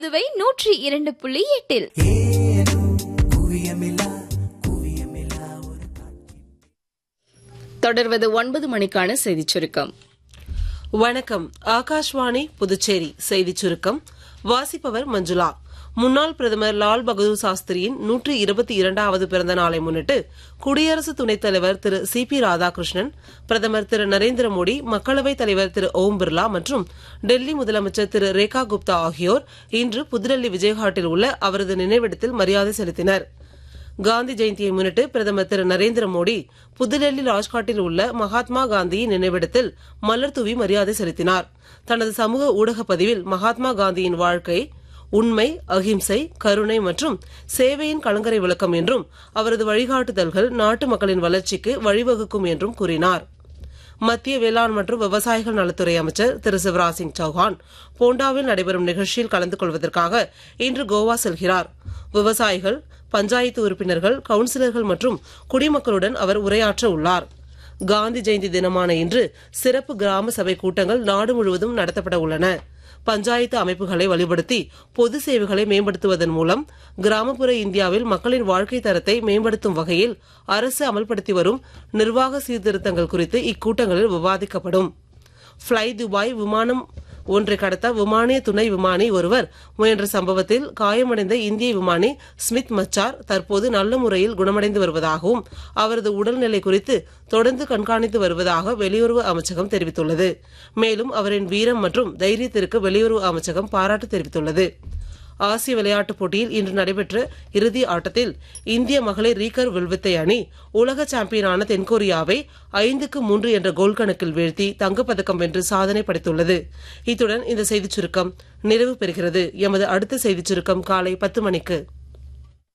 இதுவை நூற்றி இரண்டு புள்ளி எட்டில் தொடர்வது ஒன்பது மணிக்கான செய்திச் சுருக்கம் வணக்கம் ஆகாஷ்வாணி புதுச்சேரி செய்திச் சுருக்கம் வாசிப்பவர் மஞ்சுளா முன்னாள் பிரதமர் லால் பகதூர் சாஸ்திரியின் நூற்றி இருபத்தி இரண்டாவது பிறந்த நாளை முன்னிட்டு குடியரசு துணைத் தலைவர் திரு சி பி ராதாகிருஷ்ணன் பிரதமர் திரு நரேந்திர மோடி மக்களவைத் தலைவர் திரு ஓம் பிர்லா மற்றும் டெல்லி முதலமைச்சர் திரு ரேகா குப்தா ஆகியோர் இன்று புதுடெல்லி விஜயகாட்டில் உள்ள அவரது நினைவிடத்தில் மரியாதை செலுத்தினர் காந்தி ஜெயந்தியை முன்னிட்டு பிரதமர் திரு நரேந்திர மோடி புதுடெல்லி ராஜ்காட்டில் உள்ள மகாத்மா காந்தியின் நினைவிடத்தில் மலர் தூவி மரியாதை செலுத்தினார் தனது சமூக ஊடக பதிவில் மகாத்மா காந்தியின் வாழ்க்கை உண்மை அகிம்சை கருணை மற்றும் சேவையின் கலங்கரை விளக்கம் என்றும் அவரது வழிகாட்டுதல்கள் நாட்டு மக்களின் வளர்ச்சிக்கு வழிவகுக்கும் என்றும் கூறினார் மத்திய வேளாண் மற்றும் விவசாயிகள் நலத்துறை அமைச்சர் திரு சிவராஜ் சிங் சௌஹான் போண்டாவில் நடைபெறும் நிகழ்ச்சியில் கலந்து கொள்வதற்காக இன்று கோவா செல்கிறார் விவசாயிகள் பஞ்சாயத்து உறுப்பினர்கள் கவுன்சிலர்கள் மற்றும் குடிமக்களுடன் அவர் உரையாற்ற உள்ளார் காந்தி ஜெயந்தி தினமான இன்று சிறப்பு கிராம சபை கூட்டங்கள் நாடு முழுவதும் நடத்தப்பட உள்ளன பஞ்சாயத்து அமைப்புகளை வலுப்படுத்தி பொது சேவைகளை மேம்படுத்துவதன் மூலம் கிராமப்புற இந்தியாவில் மக்களின் வாழ்க்கை தரத்தை மேம்படுத்தும் வகையில் அரசு அமல்படுத்தி வரும் நிர்வாக சீர்திருத்தங்கள் குறித்து இக்கூட்டங்களில் விவாதிக்கப்படும் ஃப்ளை துபாய் விமானம் ஒன்றை கடத்த விமானிய துணை விமானி ஒருவர் முயன்ற சம்பவத்தில் காயமடைந்த இந்திய விமானி ஸ்மித் மச்சார் தற்போது நல்ல முறையில் குணமடைந்து வருவதாகவும் அவரது உடல்நிலை குறித்து தொடர்ந்து கண்காணித்து வருவதாக வெளியுறவு அமைச்சகம் தெரிவித்துள்ளது மேலும் அவரின் வீரம் மற்றும் தைரியத்திற்கு வெளியுறவு அமைச்சகம் பாராட்டு தெரிவித்துள்ளது ஆசிய விளையாட்டுப் போட்டியில் இன்று நடைபெற்ற இறுதி ஆட்டத்தில் இந்திய மகளிர் ரீகர் வில்வித்தை அணி உலக சாம்பியனான தென்கொரியாவை ஐந்துக்கு மூன்று என்ற கோல் கணக்கில் வீழ்த்தி தங்கப்பதக்கம் வென்று சாதனை படைத்துள்ளது இத்துடன் இந்த செய்திச் சுருக்கம் நிறைவு பெறுகிறது எமது அடுத்த செய்திச் சுருக்கம் காலை பத்து மணிக்கு